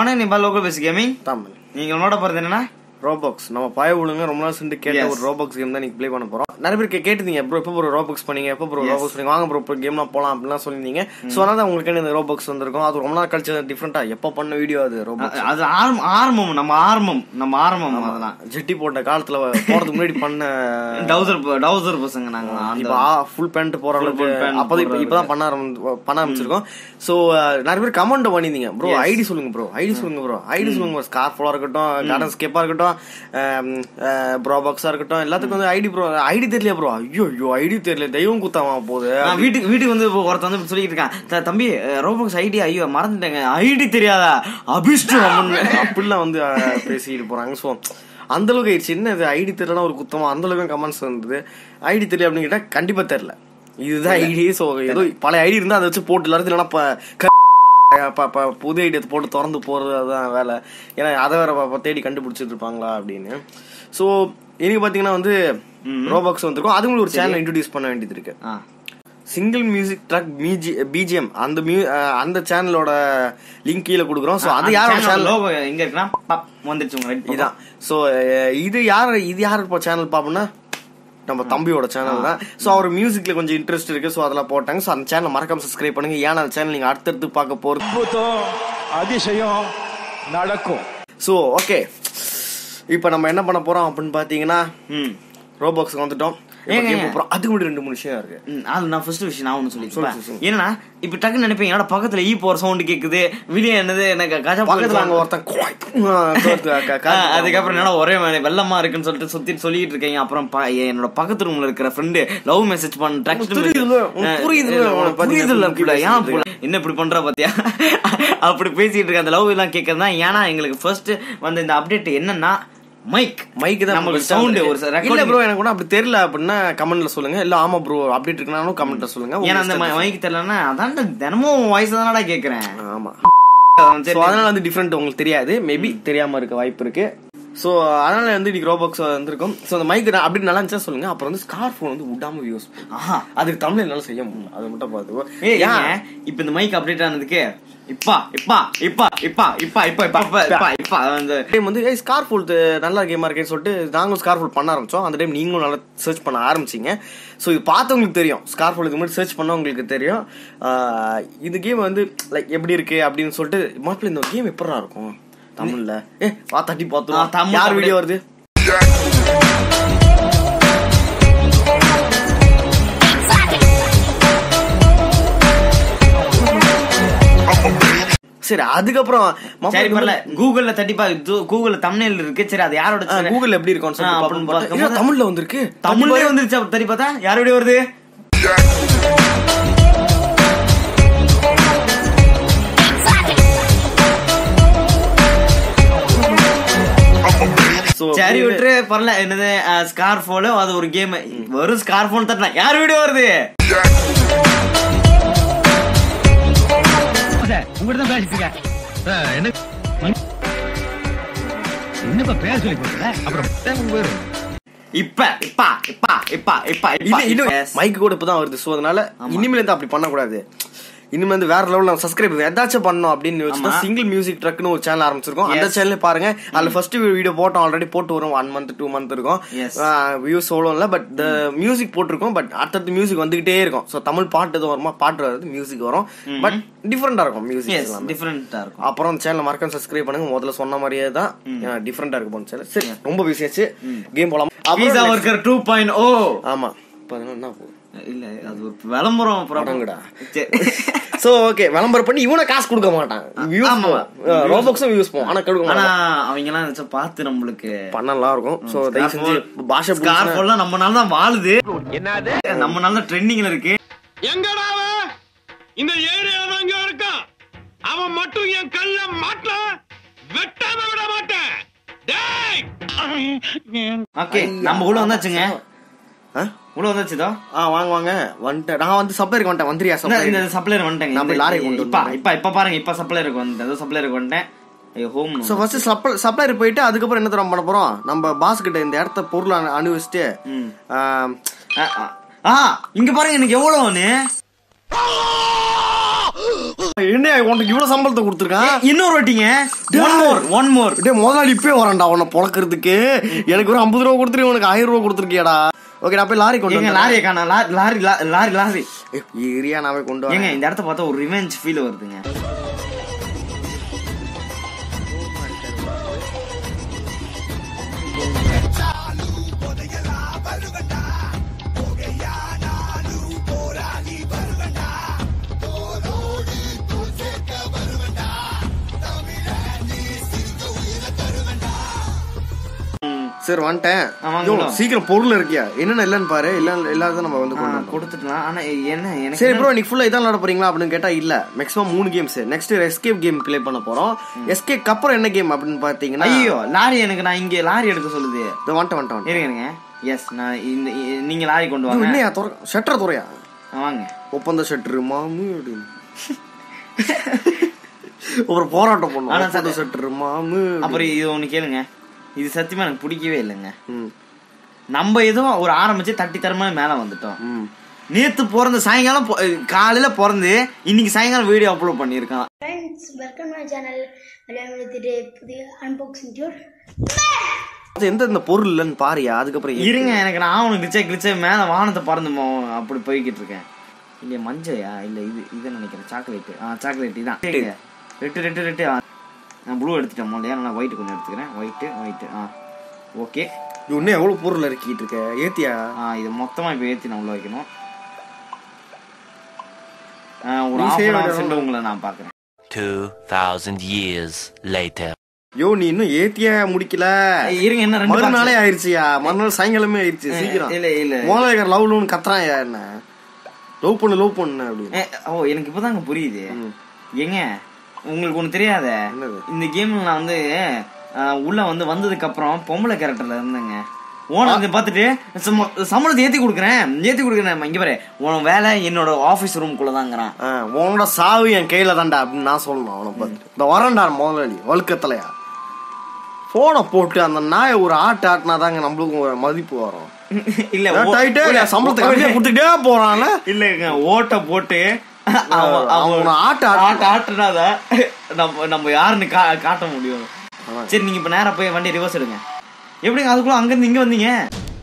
வணக்கம் நிபா லோக்கல் பேசி கேமிங் தமிழ் நீங்க உன்னோட போறது என்னன்னா ரோபாக்ஸ் நம்ம பாய ஒழுங்க ரொம்ப நாள் சென்று கேட்ட Yes. ஒரு ரோபாக்ஸ் கேம் தான் நீங்க ப்ளே பண்ண போறோம் நிறைய பேர் கே- கேட்டிருந்தீங்க ப்ரோ எப்போ ப்ரோ ரோபாக்ஸ் பண்ணீங்க எப்போ ப்ரோ ரோபாக்ஸ் பண்ணீங்க வாங்க ப்ரோ இப்போ கேம்லாம் போலாம் அப்படிலாம் சொல்லியிருந்தீங்க ஸோ அதனால தான் உங்களுக்கு இந்த ரோபாக்ஸ் வந்திருக்கும் அது ரொம்ப நாள் கழிச்சு டிஃப்ரெண்டா எப்போ பண்ண வீடியோ அது ரோபாக்ஸ் அது ஆரம்பம் ஆரம்பம் நம்ம ஆரம்பம் நம்ம ஆரம்பம் அதெல்லாம் ஜெட்டி போட்ட காலத்துல போறதுக்கு முன்னாடி பண்ண டவுசர் டவுசர் பசங்க நாங்க இப்போ ஃபுல் பேண்ட் போற அளவுக்கு pant அப்போதான் இப்போ இப்பதான் பண்ண ஆரம்பி பண்ண ஆரம்பிச்சிருக்கோம் ஸோ நிறைய பேர் கமெண்ட் பண்ணியிருந்தீங்க ப்ரோ ஐடி சொல்லுங்க ப்ரோ ஐடி சொல்லுங்க ப்ரோ ஐடி சொல்லுங்க ப்ரோ ஸ்கார்ஃபோலா இருக்கட்டும் கார்டன் ஸ்கேப்பா இருக்கட்டும் ப்ரோ பாக்ஸா இருக்கட்டும் எல்லாத்துக்கும் வந்து ஐடி ப்ரோ ஐடி தெரியல ப்ரோ ஐயோ ஐயோ ஐடி தெரியல தெய்வம் குத்தாமா போகுது நான் வீட்டுக்கு வீட்டுக்கு வந்து இப்போ ஒருத்தன் வந்து சொல்லிட்டு இருக்கான் "த- தம்பி ரோபாக்ஸ் ஐடி ஐயோ மறந்துட்டேங்க ஐடி தெரியாதா அபிஷ்டு அப்படிலாம் வந்து அஹ், பேசிட்டு போறாங்க ஸோ அந்த அளவுக்கு ஆயிடுச்சு என்ன இது ஐடி தெரியலனா ஒரு குத்தமா அந்த அளவுக்கு கமெண்ட்ஸ் வந்தது ஐடி தெரியல அப்படின்னு கேட்டா கண்டிப்பா தெரியல இதுதான் ஐடி ஸோ ஏதோ பழைய ஐடி இருந்தா அதை வச்சு போட்டு எல்லாரும் இல்லைன்னா இப்ப க- ப- ப- புது ஐடி போட்டு திறந்து போறது அதுதான் வேலை ஏன்னா அதை வேற ப- ப- தேடி கண்டுபிடிச்சிட்டு இருப்பாங்களா அப்படின்னு ஸோ இன்னைக்கு பாத்தீங்கன்னா வந்து ரோபாக்ஸ் வந்திருக்கும் அதுக்கு ஒரு சேனல் இன்ட்ரடியூஸ் பண்ண வேண்டியது இருக்கு சிங்கிள் மியூசிக் ட்ராக் பிஜிஎம் அந்த மியூ அஹ் அந்த சேனலோட லிங்க் கீழே கொடுக்குறோம் ஸோ அது யாரோட சேனல் லோகோ எங்க இருக்குன்னா பப், வந்துருச்சு உங்க ரைட் இதான் ஸோ இது யார் இது யார் இப்போ சேனல் பார்ப்போம்னா நம்ம தம்பியோட சேனல் தான் ஸோ அவர் மியூசிக்ல கொஞ்சம் இன்ட்ரெஸ்ட் இருக்கு ஸோ அதெல்லாம் போட்டாங்க ஸோ அந்த சேனலை மறக்காம சப்ஸ்கிரைப் பண்ணுங்க ஏன்னா அந்த சேனல் நீங்க அடுத்தடுத்து பார்க்க போறது அற்புதம் அதிசயம் நடக்கும் ஸோ ஓகே இப்போ நம்ம என்ன பண்ண போறோம் அப்படின்னு பார்த்தீங்கன்னா ம் ரோபாக்ஸ்க்கு வந்துட்டோம் இப்ப ஏங்க, game ஏங்க. போறோம். அதுக்கு முன்னாடி ரெண்டு மூணு விஷயம் இருக்கு ம், அது நான் ஃபர்ஸ்ட் விஷயம் நான் ஒண்ணு சொல்லு, சொல்லிட்டு சொல்லு. ஏன்னா இப்ப டக்குன்னு நினைப்பேன் என்னோட பக்கத்துல ஈ போற சவுண்ட் கேக்குது வெளியே என்னது எனக்கு கஜா பக்கத்துல அங்க ஒருத்தன் குவாய், ஆ, தோத்து, க- க- ஆ, அதுக்கப்புறம் என்னடா ஒரே வே- வெள்ளமா இருக்குன்னு சொல்லிட்டு சுத்தி சொல்லிட்டு இருக்கீங்க அப்புறம் பா- என்னோட பக்கத்து ரூம்ல இருக்கிற ஃப்ரெண்டு லவ் மெசேஜ் பண்ண டெக்ஸ்ட் புரியுதுல்ல, உனக்கு புரியுதுல்ல, உனக்கு புரியுதுல்ல பாத்தீங்கன்னா புள்ள, ஏன் புள்ள? என்ன இப்படி பண்ற பாத்தியா அப்படி பேசிட்டு இருக்க அந்த லவ் எல்லாம் கேட்கறது தான் ஏன்னா எங்களுக்கு ஃபர்ஸ்ட் வந்து இந்த அப்டேட் என்னன்னா மைக் மைக் தான் நமக்கு உங்களுக்கு சவுண்ட் sound. ஒரு இல்ல ரெக்கார்ட் ப்ரோ எனக்கு கூட அப்படி தெரியல அப்படின்னா கமெண்ட்ல சொல்லுங்க இல்ல ஆமா ப்ரோ அப்டேட் இருக்குனாலும் கமெண்ட்ல சொல்லுங்க உங்க ஏன்னா அந்த இஷ்டத்துக்கு. மைக் தெரியலன்னா அதான் தினமும் வாய்ஸ் தானடா கேக்குறேன் ஆமா சரி, ஸோ அதனால வந்து டிஃப்ரெண்ட் உங்களுக்கு தெரியாது மேபி தெரியாம இருக்க வாய்ப்பு இருக்கு ஸோ அதனால வந்து இன்னைக்கு ரோபாக்ஸ் வந்திருக்கும் ஸோ அந்த மைக் அப்படி நல்லா இருந்துச்சா சொல்லுங்க அப்புறம் வந்து ஸ்கார் ஃபோன் வந்து விடாம யூஸ் ஆஹா அதுக்கு தமிழ் என்னால செய்ய முடியல அதை மட்டும் பார்த்துக்கோ ஏய் ஏங்க இப்ப இந்த மைக் அப்டேட் ஆனதுக்கு இப்பா இப்பா இப்பா இப்பா இப்பா இப்பா இப்பா இப்பா இப்பா இப்பா அந்த டைம் வந்து ஏய் ஸ்கார் ஃபுல் நல்ல கேமா இருக்கேன்னு சொல்லிட்டு நாங்களும் ஸ்கார் ஃபுல் பண்ண ஆரம்பிச்சோம் அந்த டைம் நீங்களும் நல்லா சர்ச் பண்ண ஆரம்பிச்சீங்க ஸோ இது பார்த்தவங்களுக்கு தெரியும் ஸ்கார் ஃபுல்லுக்கு முன்னாடி சர்ச் பண்ணவங்களுக்கு தெரியும் ஆஹ் இது கேம் வந்து லைக் எப்படி இருக்கு அப்படின்னு சொல்லிட்டு மாப்பிள்ள இந்த கேம் எப்படா இருக்கும் தமிழ்ல ஏ வா தட்டி ஆ, பார்த்துருவோம் தமிழ் யார் அப்படியே- வீடியோ வருது சரி அதுக்கப்புறம் மாப்பிள்ளை சரி இந்த பரல மாதிரி- கூகுள்ல தட்டி பா கூகுள்ல தம்ப்நெயில் இருக்கு சரி அது யாரோட ஆ, channel? கூகுள்ல எப்படி இருக்கும்னு ஆ, சொல்லிட்டு அப்படின்னு பார்ப்போம். பார்க்கும்போது- ஏன் தமிழ்ல வந்திருக்கு தமிழ்லயே வந்துருச்சு அப்ப தட்டி பார்த்தா யார் வீடியோ வருது So, சரி விட்டுரு பரல என்னது ஸ்கார் போல அது ஒரு கேம் வெறும் ஸ்கார் போன் தட்டினா யார் வீடியோ வருது உங்ககிட்ட தான் பேசிட்டு இருக்கேன். ஆ, என்ன என்னப்பா பேச சொல்லி போட்டுல அப்புறம் தேங்க போயிரு இப்ப இப்பா இப்பா இப்பா இப்பா இல்ல இப்பா இன்னும் Yes. மைக் கூட இப்பதான் வருது சோ அதனால இனிமேல இருந்து அப்படி பண்ணக்கூடாது இனிமே வந்து வேற லெவல்ல சப்ஸ்கிரைப் ஏதாச்சும் பண்ணோம் அப்படின்னு வச்சுட்டு ஆமா. சிங்கிள் மியூசிக் ட்ரக்னு ஒரு சேனல் ஆரம்பிச்சிருக்கோம் அந்த Yes. சேனல் பாருங்க அதுல ஃபர்ஸ்ட் வீடியோ போட்டோம் ஆல்ரெடி போட்டு வரும் ஒன் மந்த் டூ மந்த் இருக்கும் Yes. வியூஸ் அவ்வளோ இல்ல பட் மியூசிக் போட்டிருக்கோம் பட் அடுத்தடுத்து மியூசிக் வந்துகிட்டே இருக்கும் சோ தமிழ் பாட்டு எதுவும் வருமா பாட்டு வராது மியூசிக் வரும் பட் டிஃப்ரெண்டா இருக்கும் Yes, மியூசிக் எல்லாமே different-ஆ இருக்கும் அப்புறம் அந்த சேனல் மறக்காம சப்ஸ்கிரைப் பண்ணுங்க முதல்ல சொன்ன மாதிரியே தான் டிஃப்ரெண்டா இருக்கும் போன சேனல் சரி ரொம்ப பிஸியாச்சு கேம் போலாம் பீஸா அப்புறம் next- ஒர்க்கர் டூ பாயிண்ட் ஓ ஆமா இப்ப அதனால என்ன போகுது இல்ல அது ஒரு விளம்பரம் அப்புறம் அடங்குடா. சரி. சோ ஓகே விளம்பரம் பண்ணி இவனை காசு கொடுக்க மாட்டான் வியூஸ் ஆமா. ரோபாக்ஸும் வியூஸ் போவோம் ஆனா கொடுக்க ஆனா மாட்டான் அவங்க எல்லாம் நினைச்சா பார்த்து நம்மளுக்கு பண்ணலாம் இருக்கும் சோ தயவு செஞ்சு பாஷை ஸ்கார் புரிஞ்சுனா- போலாம் நம்மனால தான் வாழுது நம்மனால ட்ரெண்டிங்ல இருக்கு எங்கடா அவன் இந்த ஏரியால தான் இங்க இருக்கான் அவன் மட்டும் என் கல்ல மாட்டல வெட்டாம விட மாட்டேன் டேய் ஓகே நம்ம உள்ள வந்தாச்சுங்க ஆ? உள்ள வந்தாச்சுதோ ஆ வாங்க வாங்க வந்துட்டேன் நான் வந்து சப்ளைக்கு வந்துட்டேன் வந்துறியா இந்த- இந்த சப்ளை சப்ளையர் வந்துட்டேங்க நம்ம இந்த- லாரி கொண்டு இப்ப வந்தோம். இப்ப இப்ப பாருங்க இப்ப சப்ளையருக்கு வந்துட்டேன் ஏதோ சப்ளையருக்கு வந்துட்டேன் ஐயோ home so first supply supplier போயிட்டு அதுக்கப்புறம் என்ன தரம் பண்ண போறோம் நம்ம பாஸ் கிட்ட இந்த இடத்த பொருளை அனு- அனுபவிச்சுட்டு ஆம், ஆ இங்க பாருங்க எனக்கு எவ்வளவுன்னு என்ன உனக்கு இவ்வளவு சம்பளத்தை கொடுத்துருக்கான் இன்னொரு வாட்டிங்க ஒன் மோர் ஒன் மோர் டேய் முதலாளி இப்பே வரேன்டா உன்னை பொழக்கிறதுக்கு எனக்கு ஒரு ஐம்பது ரூபா கொடுத்துரு உனக்கு ஆயிரம் ரூபா கொடுத்துருக்கியாடா ஓகே நான் போய் லாரி கொண்டு எங்க வரேன். லாரியை காணோம் லா- லாரி லா- லாரி லாரி ஏய், ஏரியா நான் போய் கொண்டு ஏங்க வரேன் இந்த இடத்த பார்த்தா ஒரு ரிவெஞ்ச் ஃபீல் வருதுங்க சரி வந்துட்டேன் ஆ, வாங்க, யோ, உள்ள. சீக்கிரம் பொருள் இருக்கியா என்னென்ன இல்லன்னு பாரு இல்ல இல்லாத நம்ம வந்து ஆ, கொண்டு வரணும். கொடுத்துக்கலாம் ஆனா என்ன எனக்கு சரி ப்ரோ நீ ஃபுல்லா இதான் விளாட போறீங்களா அப்படின்னு கேட்டா இல்ல மேக்ஸிமம் மூணு games next escape game play பண்ண போறோம் எஸ்கேப் அப்புறம் என்ன கேம் அப்படின்னு பாத்தீங்கன்னா ஐயோ லாரி எனக்கு நான் இங்க லாரி எடுக்க சொல்லுது இதோ வந்துட்டு வந்துட்டு வந்துட்டு இருங்க இருங்க எஸ் நான் இந்த இ- நீங்க லாரி கொண்டு இது வாங்க என்னையா துற ஷட்டர் துறையா ஆ, வாங்க ஒப்பந்த ஷட்டர் மாமு அப்படின்னு அப்புறம் போராட்டம் பண்ணும் ஆனா ஒப்பந்த ஷட்டர் மாமு அப்புறம் இது ஒண்ணு கேளுங்க இது சத்தியமா எனக்கு பிடிக்கவே இல்லைங்க ம், நம்ம ஏதோ ஒரு ஆரம்பிச்சு தட்டி தரமா மேல வந்துட்டோம் ம். நேத்து பிறந்த சாயங்காலம் பொ- காலையில பிறந்து இன்னைக்கு சாயங்காலம் வீடியோ அப்லோட் பண்ணியிருக்கான் ஃப்ரெண்ட்ஸ் வெல்கம் மை சேனல் விளையாடுறது புதிய அன்பாக்சிங் டூர் அது எந்த இந்த பொருள் இல்லைன்னு பாரியா அதுக்கப்புறம் ஏத்து. இருங்க எனக்கு நான் அவனுக்கு கிச்சை கிச்சை மேல வானத்தை பறந்து மோ- அப்படி போய்கிட்டு இருக்கேன் இல்ல மஞ்சயா இல்ல இது இதை நினைக்கிறேன் சாக்லேட் ஆ சாக்லேட் இதான் ரெட்டு ரெட்டு ரெட்டு ஆ. நான் ப்ளூ எடுத்துட்டேன் முதல்ல நான் ஒயிட் கொஞ்சம் எடுத்துக்கிறேன் ஒயிட்டு ஒயிட்டு ஆ ஓகே இது இன்னும் எவ்வளவு பொருள் இறக்கிட்டு இருக்க ஏத்தியா ஆ இது மொத்தமா இப்போ ஏற்றி நான் உள்ள வைக்கணும் ஆ, ஒரு நீ half செய்ய an hour வேண்டியது சென்று உங்களை நான் பார்க்குறேன் 2,000 years later. யோ நீ இன்னும் ஏத்தியா முடிக்கல இருங்க என்ன ரெண்டு மறுநாளே box? ஆயிருச்சியா மறுநாள் சாயங்காலமே ஆயிருச்சு சீக்கிரம் இல்ல இல்ல மோதலேக்கர் லவ் லவ்னு கத்துறான் யா என்ன லவ் பண்ணு லவ் பண்ணு அப்படின்னு ஏ, ஓ எனக்கு இப்பதாங்க புரியுது ஏங்க உங்களுக்கு ஒண்ணு தெரியாத என்னது? இந்த கேம்ல நான் வந்து ஆ, உள்ள வந்து வந்ததுக்கு அப்புறம் பொம்பளை கேரக்டர்ல இருந்தேங்க ஓனர் வந்து பார்த்துட்டு சம்ம- சம்பளத்தை ஏத்தி கொடுக்குறேன் ஏத்தி கொடுக்குறேன் இங்க பாரு உன் வேலை என்னோட ஆபீஸ் ரூம்குள்ள தாங்கிறான் ஆ, உன்னோட சாவு என் கையில தான்டா அப்படின்னு நான் சொல்லணும் அவனை பார்த்து இந்த வரேன்டா முதலாளி வழுக்கத்தலையா போனை போட்டு அந்த நாயை ஒரு ஆட்டு ஆட்டினாதாங்க நம்மளுக்கும் ஒரு மதிப்பு வரும் இல்ல ஏன் ஓ- டைட்டே இல்ல, சம்பளத்தை ஓ- கம்மியா கொடுத்துட்டே போறான்ல இல்லங்க ஓட்ட போட்டு அவன் அவனை ஆட்டு ஆட்டு- ஆட்ட ஆட்டுனாதான் நம்ம நம்ம யாருன்னு கா- காட்ட முடியும் சரி நீங்க இப்ப நேரா போய் வண்டி ரிவர்ஸ் எடுங்க எப்படிங்க அதுக்குள்ள அங்க இருந்து இங்க வந்தீங்க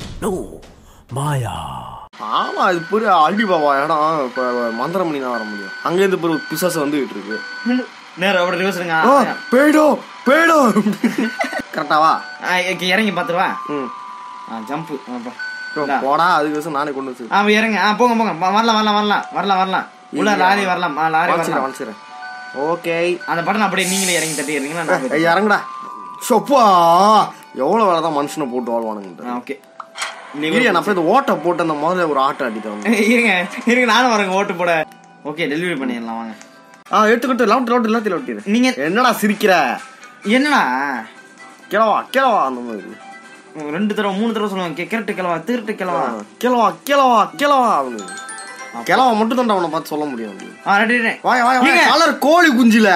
ஆமா இது பெரிய அடி பாபா இடம் இப்ப மந்திரமணி தான் வர முடியும் அங்க இருந்து பெரிய பிசாசு வந்துகிட்டு இருக்கு நேரா அப்படி ரிவர்ஸ் எடுங்க ஓ பேடோ பேடோ கரெக்டாவா ஆ, இங்க இறங்கி பாத்துருவா ம் ஜம்ப் யோ, போடா அதுக்கு வச்சு நானே கொண்டு வந்து ஆ இறங்க ஆ போங்க போங்க வ- வரலாம் வரலாம் வரலாம் வரலாம் வரலாம் உள்ள லாரி வரலாம் ஆ, லாரி வச்சுக்கிறேன் வரலாம் வச்சுக்கிறேன் ஓகே அந்த பட்டன் அப்படியே நீங்களே இறங்கி தட்டிடுறீங்களா நான் போய் ஐயா இறங்குடா சொப்பா எவ்வளவு வேலை தான் மனுஷனை போட்டு வாழ்வானுங்க ஓகே இல்லையா நான் போய் இந்த ஓட்டை போட்டு அந்த முதல்ல ஒரு ஆட்டை அடித்தேன் இருங்க இருங்க நானும் வரேங்க ஓட்டு போட ஓகே டெலிவரி பண்ணிடலாம் வாங்க ஆ எடுத்துக்கிட்டு லவுட் லவுட் எல்லாத்தையும் லவுட்டிடு நீங்க என்னடா சிரிக்கிற என்னடா கிளவா கிளவா அந்த மாதிரி ரெண்டு தடவை மூணு தடவை சொல்லுவாங்க கிரட்டு கிளவா திருட்டு கிளவா கிளவா கிளவா கிளவா அவனுக்கு கிளவா மட்டும் தான் அவனை பார்த்து சொல்ல முடியும் அவனுக்கு. ஆ ரெடி ரெடி வாய வாய வாய ஏங்க. கலர் கோழி குஞ்சில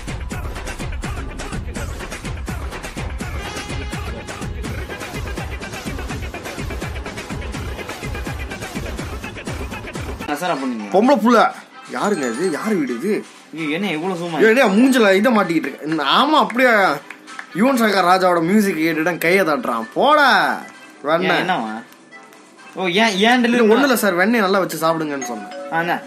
சார் பண்ணீங்க பொம்பளை புள்ள யாருங்க இது யாரு வீடு இது ஐயோ, என்ன இவ்வளவு சூமா ஏய், டேய், மூஞ்சில இதை மாட்டிக்கிட்டு இருக்கு ஆமா அப்படியே யுவன் சங்கர் ராஜாவோட மியூசிக் கேட்டுட்டு கையை தட்டுறான் போடா ஏன், வெண்ணெய் என்னவா ஓ ஏன் ஏன் இது டெலிவரி ஒண்ணு இல்ல சார் வெண்ணெய் நல்லா வச்சு சாப்பிடுங்கன்னு சொன்னேன் ஆ என்ன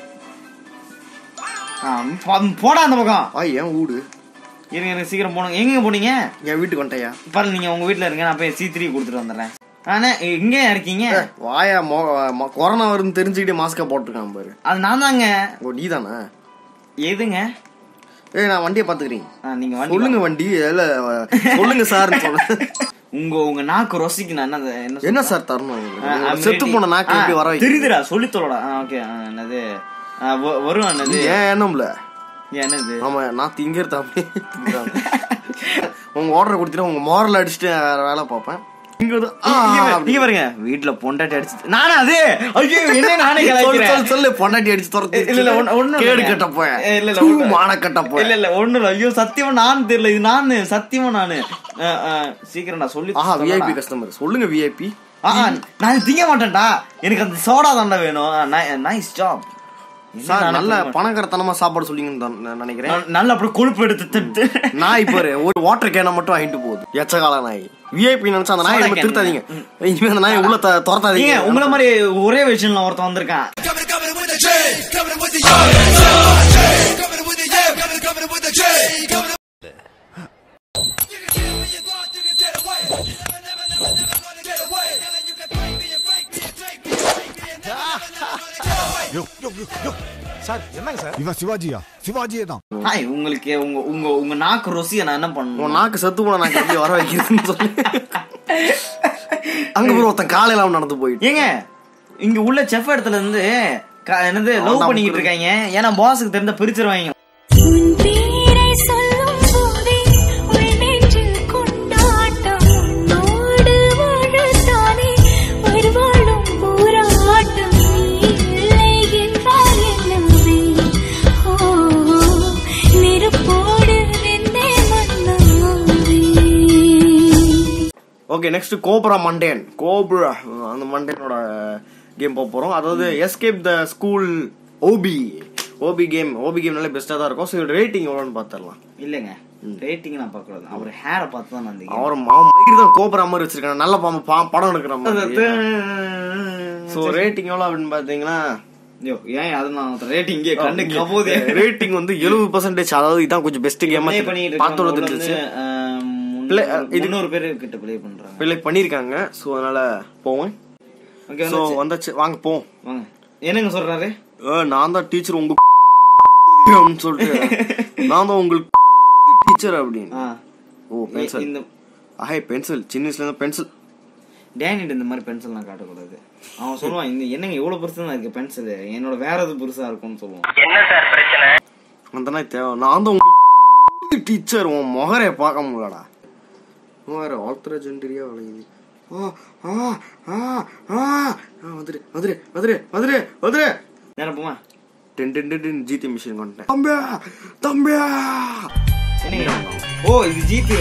ஆ, ப- போடா அந்த பக்கம் ஆ ஏன் ஊடு இருங்க இருங்க சீக்கிரம் போனுங்க எங்க போனீங்க என் வீட்டுக்கு வந்துட்டயா பாருங்க நீங்க உங்க வீட்ல இருங்க நான் போய் சி த்ரீ கொடுத்துட்டு வந்துடுறேன் ஆனா இங்க இருக்கீங்க வாயா மொ- மொ- கொரோனா வரும்னு தெரிஞ்சுக்கிட்டே மாஸ்க போட்டுருக்கான் பாரு அது நான் தாங்க ஓ நீ தானே எதுங்க ஏய் நான் வண்டியை பாத்துக்கிறீங்க ஆ, நீங்க வண்டி சொல்லுங்க வண்டி இல்ல சொல்லுங்க சார் சொல்லுங்க உங்க உங்க நாக்கு ருசிக்கு நான் என்ன என்ன என்ன சார் தரணும் ஆ, உங்களுக்கு? I'm செத்து ready. போன நாக்கு ஆ, எப்படி வர வைக்க தெரியுதுடா சொல்லி தொலைடா ஓகே என்னது ஆ, வ- வரும் என்னது ஏன் எண்ணம்ல என்னது ஆமா நான் திங்கிறது அப்படியே திங்கிறாங்க. உங்க ஆர்டர் கொடுத்தீங்கன்னா உங்க மாரல் அடிச்சுட்டு வேற வேலை பார்ப்பேன் இங்க வந்து, ஆ, இங்க பாரு, அப்படி. இங்க பாருங்க வீட்டுல பொண்டாட்டி அடிச்சு நானா அது ஐயோ என்ன நானே சொல்லு, கலாய்க்கிறேன் சொல்லு, சொல்லு, பொண்டாட்டி அடிச்சு துரத்தி இல்ல இல்ல ஒண்ணு- ஒண்ணும் கேடு இல்லைங்க. கட்ட போய் இல்ல இல்ல ஒண்ணு- மான கட்ட போய் இல்ல இல்ல ஒண்ணு இல்ல ஐயோ சத்தியமா நான் தெரியல இது நானு சத்தியமா நானு ஆ, ஆ, சீக்கிரம் நான் சொல்லி ஆஹா சொல்லடா. விஐபி கஸ்டமர் சொல்லுங்க விஐபி ஆ, ஆ, நான் திங்க மாட்டேன்டா எனக்கு அந்த சோடா தாண்டா வேணும் நைஸ் ஜாப் சார் நல்ல பணக்காரத்தனமா சாப்பாடு சொல்லிங்கன்னு தான் நான் நினைக்கிறேன் நல்- நல்லா அப்படி கொழுப்பு எடுத்து திட்டு நாய் பாரு ஒரு வாட்டர் கேனை மட்டும் வாங்கிட்டு போகுது எச்சகால நாய் விஐபி நினைச்சா அந்த நாயை சோடா நம்ம can. திருத்தாதீங்க இனிமே அந்த நாயை உள்ள த- நீங்க துரத்தாதீங்க உங்கள மாதிரி ஒரே விஷயம்ல ஒருத்தன் வந்திருக்கான் இவன் சிவாஜியா சிவாஜியே தான் ஹாய் உங்களுக்கு உங்க உங்க உங்க நாக்கு ருசியை நான் என்ன உன் பண்ணணும் நாக்கு செத்து போன நாக்கு எப்படி வர வைக்கிறதுன்னு சொல்லி அங்க போய் ஒருத்தன் காலையில அவன் நடந்து போயிட்டு ஏங்க இங்க உள்ள செஃப் இடத்துல இருந்து க- என்னது லவ் அவன்தான் பண்ணிக்கிட்டு இருக்காங்க ஏன்னா பாஸுக்கு தெரிஞ்ச பிரிச்சிருவாங்க உன் பேரை சொல்லும் போதே உள் நெஞ்சில் கொண்டாட்டம் உன்னோடு வாழத்தானே வருவாழும் போராட்டம் நீ இல்லை என்றால் என்னவே ஓ நெருப்போடு வெந்தே மன்னாவே ஓகே நெக்ஸ்ட் கோப்ரா மண்டேன் கோப்ரா அந்த மண்டேனோட கேம் போக போறோம் அதாவது escape the school OP OP game OP game நல்ல பெஸ்டா தான் இருக்கும் ஸோ இதோட ரேட்டிங் எவ்வளோன்னு பார்த்துடலாம் இல்லங்க ரேட்டிங் நான் பார்க்க கூடாது அவர் ஹேரை பார்த்து தான் நான் அந்த game. அவர் அவன் மயிர் தான் கோபுரா மாதிரி வச்சிருக்காங்க நல்ல பாம்பு பா- படம் எடுக்கிற மாதிரி ஸோ ரேட்டிங் எவ்வளோ அப்படின்னு பார்த்தீங்கன்னா ஐயோ, ஏன் அது நான் ரேட்டிங் இங்கே கண்டு கபோதே ரேட்டிங் வந்து எழுபது பர்சன்டேஜ் அதாவது இதான் கொஞ்சம் பெஸ்ட் கேம் ப்ளே பண்ணிட்டு பார்த்தோட இருக்கவங்க தெரிஞ்சிச்சு வந்து, ஆம், Play- முன்னூறு- இது- முன்னூறு பேர் கிட்ட ப்ளே பண்றாங்க பிள்ளை பண்ணியிருக்காங்க ஸோ அதனால போவேன் ஓகே ஸோ வந்தாச்சு வாங்க போவோம் வாங்க என்னங்க சொல்றாரு ஏ, நான் தான் டீச்சர் உங்க அப்படின்னு சொல்லிட்டு நான் தான் உங்களுக்கு டீச்சர் அப்படின்னு ஆ. ஓ பென்சில் இந்த ஆஹே பென்சில் சின்ன வயசுல இருந்து பென்சில் டேனிட் இந்த மாதிரி பென்சில்லாம் காட்டக்கூடாது அவன் சொல்லுவான் இந்த என்னங்க இவ்வளவு பெருசு தான் இருக்கு பென்சில் என்னோட வேற எது பெருசா இருக்கும்னு சொல்லுவான் அந்த நாய் தேவை நான் தான் உங்களுக்கு டீச்சர் உன் முகரை பார்க்க முடியலடா வேற ஆல்த்ரா ஜென்டரியா விளையுது ஆ ஆ ஆ ஆ ஆ, வந்துரு வந்துரு வந்துரு வந்துரு வந்துரு நேரம் போமா ten ten ten ten GT machine வந்துட்டேன் தம்பியா தம்பியா என்னங்க ஓ இது ஜிபி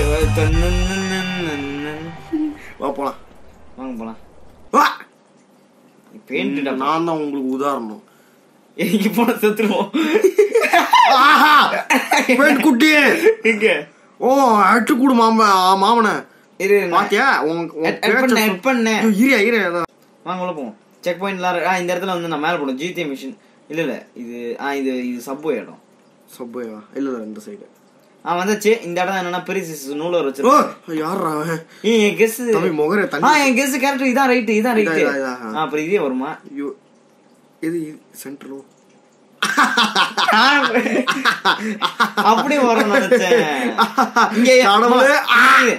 வா போலாம் வாங்க போலாம் வா பெயிண்ட் நான் தான் உங்களுக்கு உதாரணம் எனக்கு போன செத்துருவோம் ஆஹா பெண் குட்டி எங்க ஓ அட்டு கூடு மாம மாமன இரு பாத்தியா உன் உன் Add- add பண்ணேன், add பண்ணேன். ஐயோ, இரியா இரியா அதான். வாங்க உள்ள போவோம் செக் பாயிண்ட்லாம் ஆ இந்த இடத்துல வந்து நான் மேல போடும் ஜிடிஏ மிஷின் இல்ல இல்ல இது ஆ இது இது சப்வே இடம் சப்பையா இல்ல இல்ல இந்த சைடு ஆ வந்துச்சு இந்த இடம் என்னன்னா பெரிசிஸ் நூலர் ஓ வச்சிருக்கோம் யாரா அவன் ஏய், என் கெஸ் தம்பி முகரே ஆ தண்ணி என் கெஸ் கரெக்ட் இதான் ரைட் இதான் ரைட் இதா, இதா, இதா, ஆ. ஆ அப்புறம் இதே வருமா ஐயோ இது சென்ட்ரலோ அப்படி வரும் நினைச்சேன் இங்க கடவுளே, ஆ. இரு.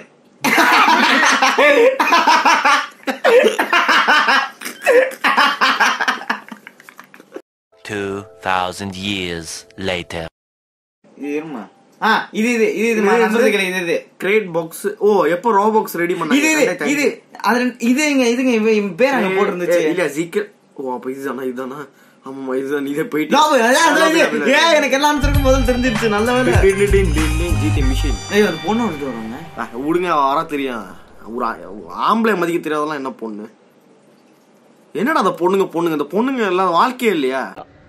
Two thousand years later. இது இருமா ஆ இது இது இது இது நான் சொல்றது கேளு, இது இது கிரேட் பாக்ஸ் ஓ எப்போ ரோ பாக்ஸ் ரெடி இது பண்ணாங்க இது இது அது ரெண்டு- இதுங்க இதுங்க இவ- இவன் பேர் அங்க போட்டிருந்துச்சு இல்ல சீக்கிரம் ஓ அப்ப இதுதானா இதுதானா ஆமாமா இதுதான் நீதே போயிட்டு லாபம், அதான், அதான் இது. ஏன் எனக்கு எல்லாம் திருக்கும் முதல் தெரிஞ்சிருச்சு நல்ல வேலை ஜிடி மிஷின் ஐயோ அது பொண்ணு வந்துட்டு வருவாங்க விடுங்க வர தெரியும் ஒரு ஆ- ஒரு ஆம்பளை மதிக்க தெரியாதெல்லாம் என்ன பொண்ணு என்னடா அந்த பொண்ணுங்க பொண்ணுங்க இந்த பொண்ணுங்க எல்லாம் வாழ்க்கையே இல்லையா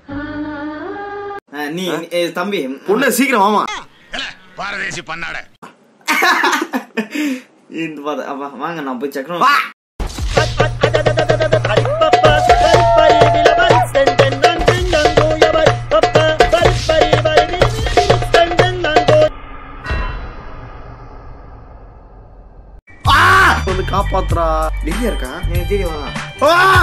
ஆ, நீ நீ- ஏய், தம்பி பொண்ணு சீக்கிரம் வாமா பாரதேசி பண்ணாட இந்த பாத்து அப்பா வாங்க நான் போய் செக் வந்து காப்பாத்துறா எங்க இருக்கா நீங்க தேடி வரலாம் ஆ!